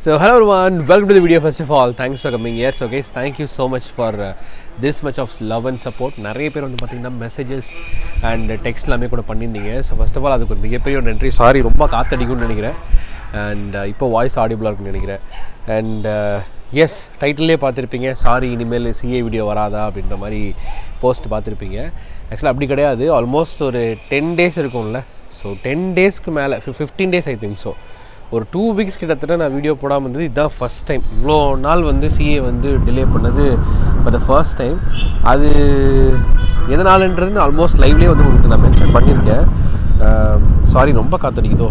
So hello everyone, welcome to the video first of all. Thanks for coming here. So guys, thank you so much for uh, this much of love and support. நிறைய பேர் வந்து பார்த்தீங்கன்னா messages and text எல்லாமே கூட பண்ணியிருந்தீங்க so first of all அதுக்கு ஒரு மிகப்பெரிய ஒரு நன்றி சாரி ரொம்ப காத்தடிக்கும்னு நினைக்கிறேன் அண்ட் இப்போ வாய்ஸ் ஆடிபிளாக இருக்குன்னு நினைக்கிறேன் அண்ட் எஸ் டைட்டிலே பார்த்துருப்பீங்க சாரி இனிமேல் சிஏ வீடியோ வராதா அப்படின்ற மாதிரி போஸ்ட் பார்த்துருப்பீங்க ஆக்சுவலாக அப்படி கிடையாது ஆல்மோஸ்ட் ஒரு டென் டேஸ் இருக்கும்ல ஸோ டென் டேஸ்க்கு மேலே fifteen days I think so ஒரு டூ வீக்ஸ் கிட்டத்தட்ட நான் வீடியோ போடாமல் இருந்தது இதுதான் ஃபஸ்ட் டைம் இவ்வளோ நாள் வந்து சிஏ வந்து டிலே பண்ணது ஃபார் த ஃபர்ஸ்ட் டைம் அது எதனாலன்றது ஆல்மோஸ்ட் லைவ்லேயே வந்து உங்களுக்கு நான் மென்ஷன் பண்ணியிருக்கேன் சாரி ரொம்ப காத்தடிக்குதோ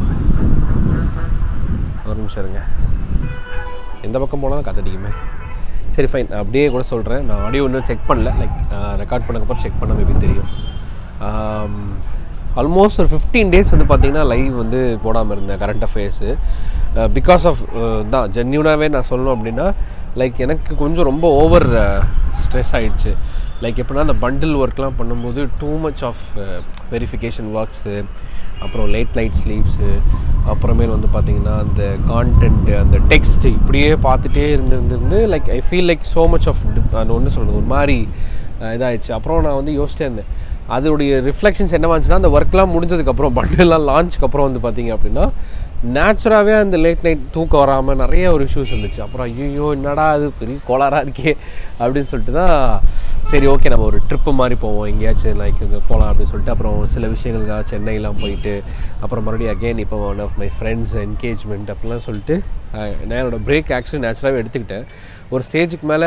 ஒரு நிமிஷம் இருங்க எந்த பக்கம் போனாலும் காத்தடிக்குமே சரி ஃபைன் நான் அப்படியே கூட சொல்கிறேன் நான் ஆடியோ இன்னும் செக் பண்ணல லைக் ரெக்கார்ட் பண்ணக்கப்புறம் செக் பண்ண மேபி தெரியும் ஆல்மோஸ்ட் ஒரு ஃபிஃப்டீன் டேஸ் வந்து பார்த்தீங்கன்னா லைவ் வந்து போடாமல் இருந்தேன் கரண்ட் அஃபேர்ஸு பிகாஸ் ஆஃப் தான் ஜென்யூனாகவே நான் சொல்லணும் அப்படின்னா லைக் எனக்கு கொஞ்சம் ரொம்ப ஓவர் ஸ்ட்ரெஸ் ஆகிடுச்சு லைக் எப்படின்னா அந்த பண்டில் ஒர்க்லாம் பண்ணும்போது too much of verification works அப்புறம் லேட் நைட் ஸ்லீப்ஸு அப்புறமேல் வந்து பார்த்திங்கன்னா அந்த கான்டென்ட்டு அந்த டெக்ஸ்ட் இப்படியே பார்த்துட்டே இருந்து இருந்து like I feel like so much of அது ஒன்று சொல்கிறது ஒரு மாதிரி இதாகிடுச்சு அப்புறம் நான் வந்து யோசிச்சே இருந்தேன் அதோடைய ரிஃப்ளெக்ஷன்ஸ் என்னவாச்சுன்னா அந்த ஒர்க்லாம் முடிஞ்சதுக்கப்புறம் பண்டெல்லாம் லான்ச்சுக்கு அப்புறம் வந்து பார்த்தீங்க அப்படின்னா நேச்சுராகவே அந்த லேட் நைட் தூக்கம் வராமல் நிறைய ஒரு இஷ்யூஸ் இருந்துச்சு அப்புறம் ஐயோ என்னடா அது பெரிய கோளாராக இருக்கே அப்படின்னு சொல்லிட்டு தான் சரி ஓகே நம்ம ஒரு ட்ரிப்பு மாதிரி போவோம் எங்கேயாச்சும் லைக் இங்கே போகலாம் அப்படின்னு சொல்லிட்டு அப்புறம் சில விஷயங்களுக்காக சென்னையெலாம் போயிட்டு அப்புறம் மறுபடியும் அகெயின் இப்போ one of my friends engagement அப்படிலாம் சொல்லிட்டு நான் என்னோடய பிரேக் ஆக்சுவலி நேச்சுரலாகவே எடுத்துக்கிட்டேன் ஒரு ஸ்டேஜுக்கு மேலே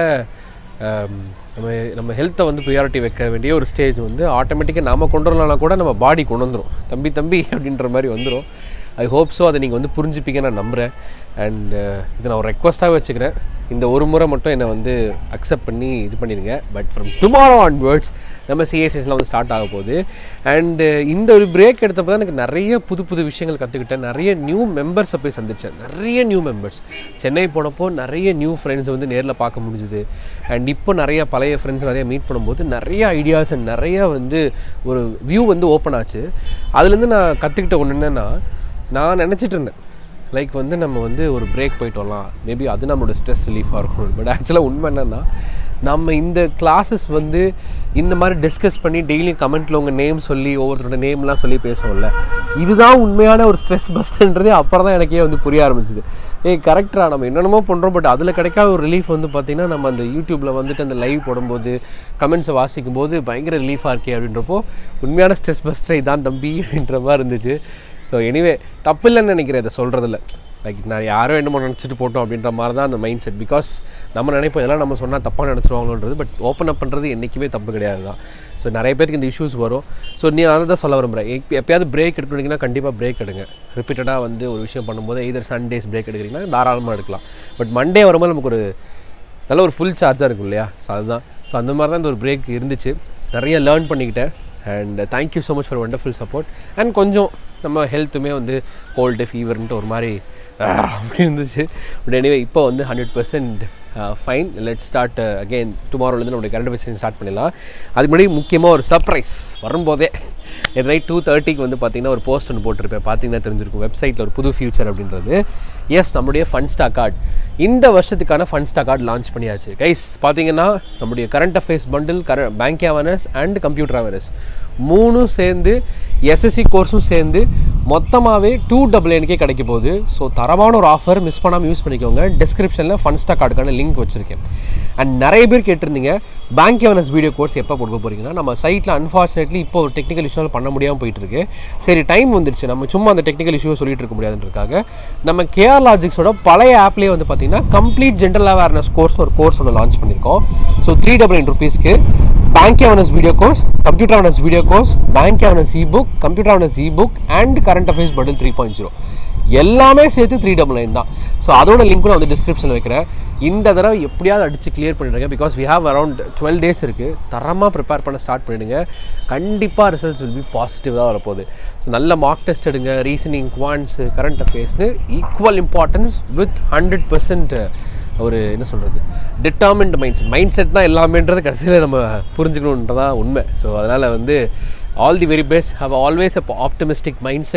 நம்ம நம்ம ஹெல்த்தை வந்து ப்ரியாரிட்டி வைக்க வேண்டிய ஒரு ஸ்டேஜ் வந்து ஆட்டோமேட்டிக்காக நாம் கொண்டு வரலனா கூட நம்ம பாடி கொண்டு வந்துடும் தம்பி தம்பி அப்படின்ற மாதிரி வந்துடும் ஐ ஹோப் ஸோ அதை நீங்கள் வந்து புரிஞ்சுப்பீங்க நான் நம்புகிறேன் அண்ட் இதை நான் ஒரு ரெக்வஸ்ட்டாகவே வச்சுக்கிறேன் இந்த ஒரு முறை மட்டும் என்னை வந்து அக்செப்ட் பண்ணி இது பண்ணிடுங்க பட் ஃப்ரம் டுமாரோ ஆன்வேர்ட்ஸ் நம்ம சிஎஸ்எஸ்லாம் வந்து ஸ்டார்ட் ஆக போகுது அண்டு இந்த ஒரு பிரேக் எடுத்தப்போ தான் எனக்கு நிறைய புது புது விஷயங்கள் கற்றுக்கிட்டேன் நிறைய நியூ மெம்பர்ஸை போய் சந்தித்தேன் நிறைய நியூ மெம்பர்ஸ் சென்னை போனப்போ நிறைய நியூ ஃப்ரெண்ட்ஸ் வந்து நேரில் பார்க்க முடிஞ்சுது அண்ட் இப்போ நிறைய பழைய ஃப்ரெண்ட்ஸ் நிறைய மீட் பண்ணும்போது நிறைய ஐடியாஸ் அண்ட் நிறைய வந்து ஒரு வியூ வந்து ஓப்பன் ஆச்சு அதுலேருந்து நான் கற்றுக்கிட்ட ஒன்று என்னென்னா நான் நினச்சிட்டு இருந்தேன் லைக் வந்து நம்ம வந்து ஒரு பிரேக் போயிட்டு வரலாம் மேபி அது நம்மளோட ஸ்ட்ரெஸ் ரிலீஃபாக இருக்கும் பட் ஆக்சுவலாக உண்மை என்னென்னா நம்ம இந்த கிளாஸஸ் வந்து இந்த மாதிரி டிஸ்கஸ் பண்ணி டெய்லியும் கமெண்ட்டில் உங்கள் நேம் சொல்லி ஒவ்வொருத்தரோட நேம்லாம் சொல்லி பேசுவோம்ல இதுதான் உண்மையான ஒரு ஸ்ட்ரெஸ் பஸ்ட்ன்றதே அப்புறம் தான் எனக்கே வந்து புரிய ஆரம்பிச்சிது ஏய் கரெக்டாக நம்ம என்னென்னமோ பண்ணுறோம் பட் அதில் கிடைக்காத ஒரு ரிலீஃப் வந்து பார்த்திங்கன்னா நம்ம அந்த யூடியூப்பில் வந்துட்டு அந்த லைவ் போடும்போது கமெண்ட்ஸை வாசிக்கும் போது பயங்கர ரிலீஃபாக இருக்கே அப்படின்றப்போ உண்மையான ஸ்ட்ரெஸ் பஸ்டர் இதான் தம்பி அப்படின்ற மாதிரி இருந்துச்சு ஸோ எனிவே தப்பு இல்லைன்னு நினைக்கிறேன் இதை சொல்கிறதில்ல லைக் நான் யாரோ என்னமோ நினச்சிட்டு போட்டோம் அப்படின்ற மாதிரி தான் அந்த மைண்ட் செட் பிகாஸ் நம்ம நினைப்போம் இதெல்லாம் நம்ம சொன்னால் தப்பாக நினச்சிருவாங்களோன்றது பட் ஓப்பன் அப் பண்ணுறது என்றைக்குமே தப்பு கிடையாது தான் ஸோ நிறைய பேருக்கு இந்த இஷ்யூஸ் வரும் ஸோ நீ அதை தான் சொல்ல விரும்புகிறேன் எப்பயாவது பிரேக் எடுக்கணுங்கன்னா கண்டிப்பாக பிரேக் எடுங்க ரிப்பீட்டடாக வந்து ஒரு விஷயம் பண்ணும்போது எதர் சண்டேஸ் பிரேக் எடுக்கிறீங்கன்னா தாராளமாக எடுக்கலாம் பட் மண்டே வரும்போது நமக்கு ஒரு நல்ல ஒரு ஃபுல் சார்ஜாக இருக்கும் இல்லையா ஸோ அதுதான் ஸோ அந்த மாதிரி தான் இந்த ஒரு பிரேக் இருந்துச்சு நிறைய லேர்ன் பண்ணிக்கிட்டேன் and thank you so much for wonderful support and கொஞ்சம் நம்ம ஹெல்த்துமே வந்து கோல்டு ஃபீவர்ன்ட்டு ஒரு மாதிரி அப்படி இருந்துச்சு பட் எனிவே இப்போ வந்து hundred percent fine let start again டுமாரோலேருந்து நம்மளுடைய கரண்ட் விஷயம் ஸ்டார்ட் பண்ணிடலாம் அதுக்கு முன்னாடி முக்கியமாக ஒரு சர்ப்ரைஸ் வரும்போதே நைட் டூ தேர்ட்டிக்கு வந்து பார்த்தீங்கன்னா ஒரு போஸ்ட் ஒன்று போட்டிருப்பேன் பார்த்தீங்கன்னா தெரிஞ்சிருக்கும் வெப்சைட்டில் ஒரு புது ஃபியூச்சர் அப்படின்றது எஸ் நம்முடைய ஃபன் ஸ்டா கார்டு இந்த வருஷத்துக்கான ஃபன் ஸ்டா கார்டு லான்ச் பண்ணியாச்சு கைஸ் பார்த்தீங்கன்னா நம்முடைய கரண்ட் அஃபேர்ஸ் பண்டில் கர bank awareness and computer awareness மூணும் சேர்ந்து எஸ்எஸ்சி கோர்ஸும் சேர்ந்து மொத்தமாகவே டூ டபுள் எனுக்கே கிடைக்க போகுது ஸோ தரமான ஒரு ஆஃபர் மிஸ் பண்ணாமல் யூஸ் பண்ணிக்கோங்க டிஸ்கிரிப்ஷனில் ஃபன் ஸ்டா கார்டுக்கான லிங்க் வச்சுருக்கேன் அண்ட் நிறைய பேர் கேட்டிருந்தீங்க பேங்க் அவேர்னஸ் வீடியோ கோர்ஸ் எப்போ கொடுக்க போகிறீங்கன்னா நம்ம சைட்டில் அன்ஃபார்ச்சுனேட்லி இப்போ ஒரு டெக்னிக்கல் இஷ்யூவில் பண்ண முடியாமல் போயிட்டுருக்கு சரி டைம் வந்துருச்சு நம்ம சும்மா அந்த டெக்னிக்கல் இஷ்யூவை சொல்லிட்டு இருக்க முடியாதுன்றக்காக நம்ம கேஆர் லாஜிக்ஸோட பழைய ஆப்லேயே வந்து பார்த்தீங்கன்னா கம்ப்ளீட் ஜென்ரல் அவேர்னஸ் கோர்ஸ் ஒரு கோர்ஸ் ஒன்று லான்ச் பண்ணியிருக்கோம் ஸோ த்ரீ டபுள் நைன் ருபீஸ்க்கு bank awareness video course computer awareness video course bank awareness e book computer awareness e book and current affairs bundle three point zero எல்லாமே சேர்த்து three double nine தான் so அதோட லிங்க்கும் நான் வந்து டிஸ்கிரிப்ஷனில் வைக்கிறேன் இந்த தடவை எப்படியாவது அடித்து கிளியர் பண்ணிடுங்க because we have around twelve days இருக்குது தரமாக ப்ரிப்பேர் பண்ண ஸ்டார்ட் பண்ணிடுங்க கண்டிப்பாக ரிசல்ட்ஸ் வில் பி பாசிட்டிவாக வரப்போகுது ஸோ நல்ல மார்க் டெஸ்ட் எடுங்க ரீசனிங் குவான்ஸு கரண்ட் அஃபேர்ஸ்னு equal importance with hundred percent ஒரு என்ன சொல்கிறது determined mind set mind set தான் எல்லாமேன்றது கடைசியில் நம்ம புரிஞ்சுக்கணுன்றதான் உண்மை ஸோ அதனால் வந்து all the very best have always a optimistic mind set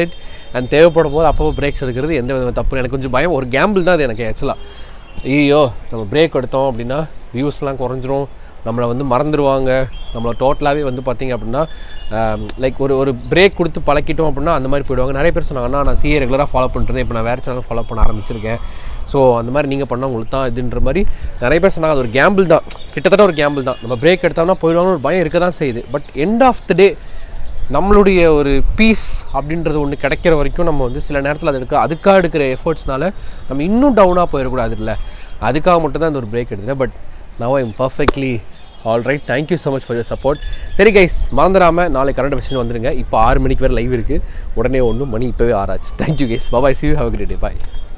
and தேவைப்படும் போது அப்பப்போ பிரேக்ஸ் எடுக்கிறது எந்த வித தப்பு எனக்கு கொஞ்சம் பயம் ஒரு கேம்பிள் தான் அது எனக்கு ஆக்சுவலாக ஐயோ நம்ம பிரேக் எடுத்தோம் அப்படின்னா வியூஸ்லாம் குறைஞ்சிரும் நம்மளை வந்து மறந்துடுவாங்க நம்மளை டோட்டலாகவே வந்து பார்த்திங்க அப்படின்னா லைக் ஒரு ஒரு பிரேக் கொடுத்து பழக்கிட்டோம் அப்படின்னா அந்த மாதிரி போயிடுவாங்க நிறைய பேர் சொன்னாங்க அண்ணா நான் சிஏ ரெகுலராக ஃபாலோ பண்ணிட்டு இப்போ நான் வேறு சேனல் ஃபாலோ பண்ண ஆரம்பிச்சிருக்கேன் ஸோ அந்த மாதிரி நீங்கள் பண்ணால் உங்களுக்கு தான் இதுன்ற மாதிரி நிறைய பேர் சொன்னாங்க அது ஒரு கேம்பிள் தான் கிட்டத்தட்ட ஒரு கேம்பிள் தான் நம்ம பிரேக் எடுத்தோம்னா போயிடுவாங்கன்னு ஒரு பயம் இருக்க தான் செய்யுது but end of the day நம்மளுடைய ஒரு பீஸ் அப்படின்றது ஒன்று கிடைக்கிற வரைக்கும் நம்ம வந்து சில நேரத்தில் அது எடுக்க அதுக்காக எடுக்கிற எஃபர்ட்ஸ்னால நம்ம இன்னும் டவுனாக போயிடக்கூடாது இல்லை அதுக்காக மட்டும் தான் இந்த ஒரு பிரேக் எடுத்தேன் but now I'm perfectly all right thank you so much for your support சரி கைஸ் மறந்துடாமல் நாளை கரண்ட் விஷயம் வந்துருங்க இப்போ ஆறு மணிக்கு வேறு லைவ் இருக்குது உடனே ஒன்று மணி இப்போவே ஆறாச்சு thank you guys bye bye see have great day bye